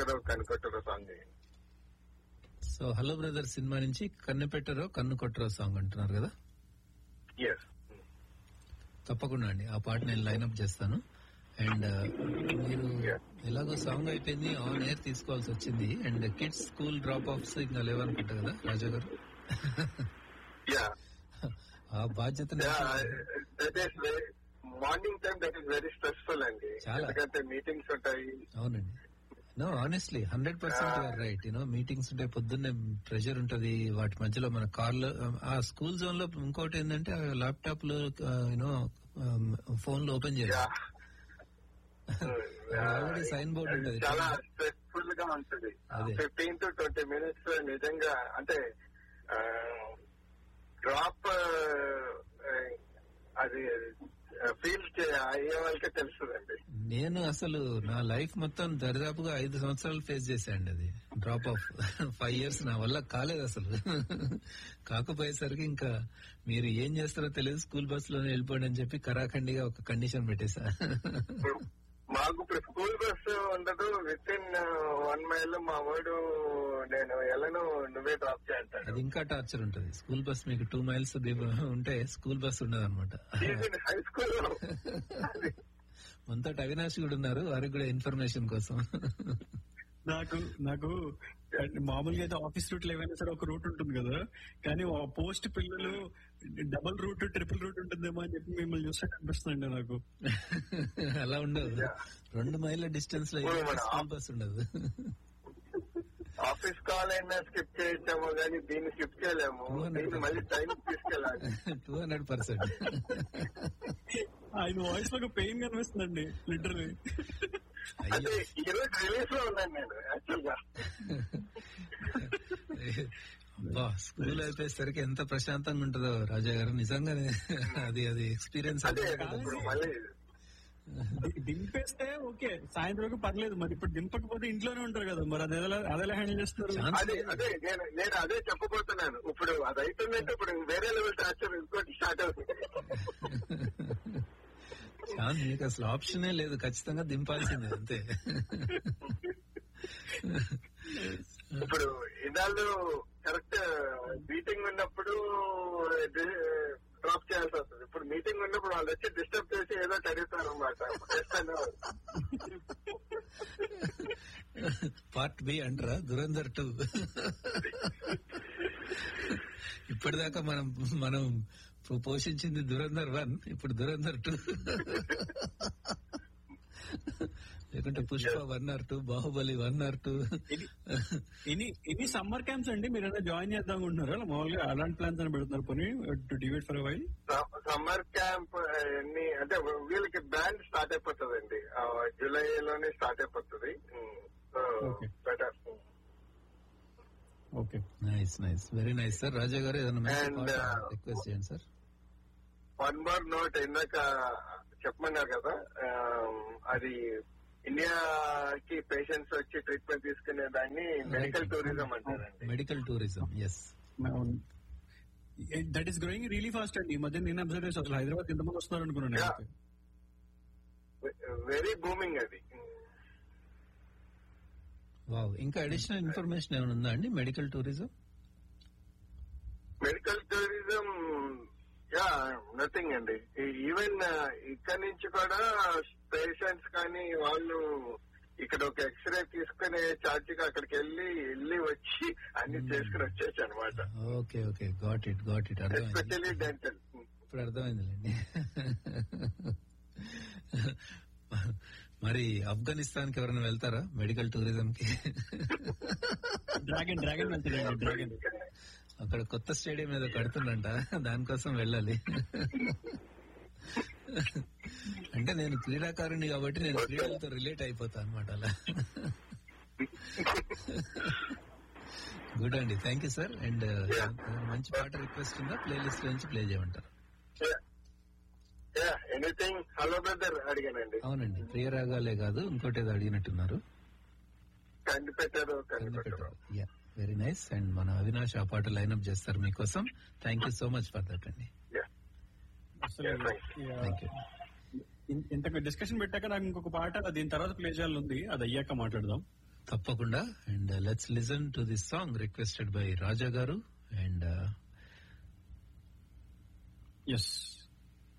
పెట్టరో కనిపెట్టరో song so hello brother cinema నుంచి కన్ను పెట్టరో కన్ను కొట్టరో సాంగ్ అంటున్నారు కదా ఎస్ తప్పకుండా అండి ఆ పాట నేను లైన్అప్ చేస్తాను అండ్ మీరు ఎలాగో సాంగ్ అయిపోయింది ఆన్ ఎయిర్ తీసుకోవాల్సి వచ్చింది and kids school drop offs ఇంకా లేవనుకుంటా కదా రాజా గారు యా ఆ బాధ్యత that is morning time that is very stressful అండి చాలా. ఎందుకంటే మీటింగ్స్ ఉంటాయి అవునండి no honestly hundred percent you're right you know meetings ఉంటాయి పొద్దున్నే ప్రెషర్ ఉంటది వాటి మధ్యలో మన కార్లో ఆ స్కూల్ జోన్ లో ఇంకోటి ఏంటంటే ల్యాప్టాప్ లో యూనో ఫోన్ లో ఓపెన్ యా చేయాలి ఆల్రెడీ సైన్ బోర్డ్ ఉంటది చాలా స్ట్రెస్ఫుల్ గా ఉంటుంది అదే. ఫిఫ్టీన్ టు ట్వంటీ మినిట్స్ నిజంగా అంటే డ్రాప్ అది ఫీల్ అయ్యే వాళ్ళకే తెలుస్తుందండి నేను అసలు నా లైఫ్ మొత్తం దరిదాపుగా ఐదు సంవత్సరాలు ఫేస్ చేశాండి అది డ్రాప్ ఆఫ్ ఫైవ్ ఇయర్స్ నా వల్ల కాలేదు అసలు కాకపోయేసరికి ఇంకా మీరు ఏం చేస్తారో తెలియదు స్కూల్ బస్ లోనే వెళ్ళిపోండి అని చెప్పి కరాఖండిగా ఒక కండిషన్ పెట్టేశా ఇప్పుడు మాకు ఇప్పుడు స్కూల్ బస్ ఉండదు విత్ ఇన్ వన్ మైల్ మా వాడు నేను ఎలను నువ్వే డ్రాప్ అది చేయంటాడు ఇంకా టార్చర్ ఉంటది స్కూల్ బస్ మీకు టూ మైల్స్ ఉంటే స్కూల్ బస్ ఉండదు అనమాట హై స్కూల్ మనతో అవినాష్ కూడా ఉన్నారు వారికి కూడా ఇన్ఫర్మేషన్ కోసం నాకు నాకు మామూలుగా అయితే ఆఫీస్ రూట్ ఏవైనా సరే ఒక రూట్ ఉంటుంది కదా కానీ ఆ పోస్ట్ పిల్లలు డబుల్ రూట్ ట్రిపుల్ రూట్ ఉంటుందేమో అని చెప్పి మిమ్మల్ని చూస్తే కనిపిస్తుందండి నాకు అలా ఉండదు రెండు మైళ్ళ డిస్టెన్స్ లో ఓ, మన స్కూల్ బస్ ఉండదు ఆఫీస్ కాల్ అయినా స్కిప్ చేయించాము కానీ దీన్ని స్కిప్ చేయలేము దీన్ని మళ్ళీ టైం తీసుకెళ్ళాలి టూ హండ్రెడ్ పర్సెంట్ ఆయన వాయిస్ లో ఒక పెయిన్ కనిపిస్తుందండి లిటరలీ అంటే ఈ రోజు రిలీజ్ లో ఉన్నాను నేను యాక్చువల్ గా బా స్కూల్ అయిపోయేసరికి ఎంత ప్రశాంతంగా ఉంటుందో రాజా గారు నిజంగానే అది అది ఎక్స్పీరియన్స్ అదే ఇప్పుడు మళ్ళీ దింపేస్తే ఓకే సాయంత్రం వరకు పర్లేదు మరి ఇప్పుడు దింపకపోతే ఇంట్లోనే ఉంటారు కదా మరి అది ఎలా అదెలా హ్యాండిల్ చేస్తారు అదే అదే నేను నేను అదే చెప్పబోతున్నాను ఇప్పుడు అది అయిపోయిందంటే ఇప్పుడు వేరే లెవెల్ టార్చర్ ఇంకోటి స్టార్ట్ అవుతుంది ఛాన్స్ మీకు అసలు ఆప్షనే లేదు ఖచ్చితంగా దింపాల్సిందే అంతే ఇప్పుడు ఇన్నాళ్ళు కరెక్ట్ మీటింగ్ ఉన్నప్పుడు డ్రాప్ చేయాల్సి వస్తుంది ఇప్పుడు మీటింగ్ ఉన్నప్పుడు వాళ్ళు వచ్చి డిస్టర్బ్ చేసి ఏదో ఒకటి అడుగుతారు అనమాట పార్ట్ బి అంటారా దురంధర్ టూ ఇప్పటిదాకా మనం మనం పోషించింది దురంధర్ వన్ ఇప్పుడు దురంధర్ టూ లేకుంటే Pushpa one or two Baahubali one or two ఇది ఎనీ ఎనీ సమ్మర్ క్యాంప్స్ అండి మీరు ఏదైనా జాయిన్ చేద్దాం అనుకుంటున్నారా మామూలుగా అలాంటి ప్లాన్స్ అని పెడుతున్నారు పోనీ టు డివేట్ ఫర్ వైల్ సమ్మర్ క్యాంప్ ఎన్ని అంటే వీళ్ళకి బ్యాండ్ స్టార్ట్ అయిపోతుందండి ఆ, జూలైలోనే స్టార్ట్ అయిపోతుంది Okay. Better okay nice nice very nice sir Raja గారు ఏదైనా And, uh, రిక్వెస్ట్ చేయండి సార్ వన్ మోర్ నోట్ ఇందాక చెప్పమన్నారు కదా ఆ, అది ఇండియాకి పేషెంట్స్ వచ్చి ట్రీట్మెంట్ తీసుకునే దాన్ని మెడికల్ టూరిజం అంటారండి medical tourism yes that is growing really fast అండి ఈ మధ్య నేను అబ్జర్వ్ చేసి అసలు హైదరాబాద్ ఎంతమంది వస్తున్నారు అనుకున్నాను Yeah. వెరీ బూమింగ్ అది వావ్ ఇంకా అడిషనల్ ఇన్ఫర్మేషన్ ఏమైనా ఉందా అండి medical tourism medical tourism yeah nothing అండి ఈవెన్ ఇక్కడ నుంచి కూడా పేషెంట్స్ కానీ వాళ్ళు ఇక్కడ ఒక ఎక్స్రే తీసుకునే ఛార్జ్ గా అక్కడికి వెళ్ళి వెళ్ళి వచ్చి అన్ని చేసుకుని వచ్చేసి అనమాట okay okay got it got it అర్థమైంది ఎస్పెషల్లీ డెంటల్ ఇప్పుడు అర్థమైందిలేండి మరి ఆఫ్ఘనిస్తాన్ కి ఎవరైనా వెళ్తారా మెడికల్ టూరిజం కి డ్రాగన్ డ్రాగన్ వెళ్తారండి డ్రాగన్ అక్కడ కొత్త స్టేడియం ఏదో కడుతుందంట దానికోసం వెళ్ళాలి అంటే నేను క్రీడాకారుని కాబట్టి నేను క్రీడలతో రిలేట్ అయిపోతా అనమాట అలా గుడ్ అండి థ్యాంక్ యూ సార్ అండ్ మంచి పాట రిక్వెస్ట్ ఉందా ప్లే లిస్ట్ నుంచి ప్లే చేయమంటారు ఎనీథింగ్ హలో బ్రదర్ అడిగానండి అవునండి ప్రియ రాగాలే కాదు ఇంకోటి ఏదో అడిగినట్టున్నారు కంది పెట్టారు కంది కన్ను పెట్టారు పెట్టారు యా వెరీ నైస్ అండ్ మన అవినాష్ ఆ పాట లైన్అప్ చేస్తారు మీకోసం thank you so much for that అండి అసలు Yeah, thanks. yeah. Thank you ఇన్- ఇంత డిస్కషన్ పెట్టాక నాకు ఇంకొక పాట దీని తర్వాత ప్లే చేయాలని ఉంది అది అయ్యాక మాట్లాడదాం తప్పకుండా and let's listen to this song requested by Raja గారు అండ్ ఎస్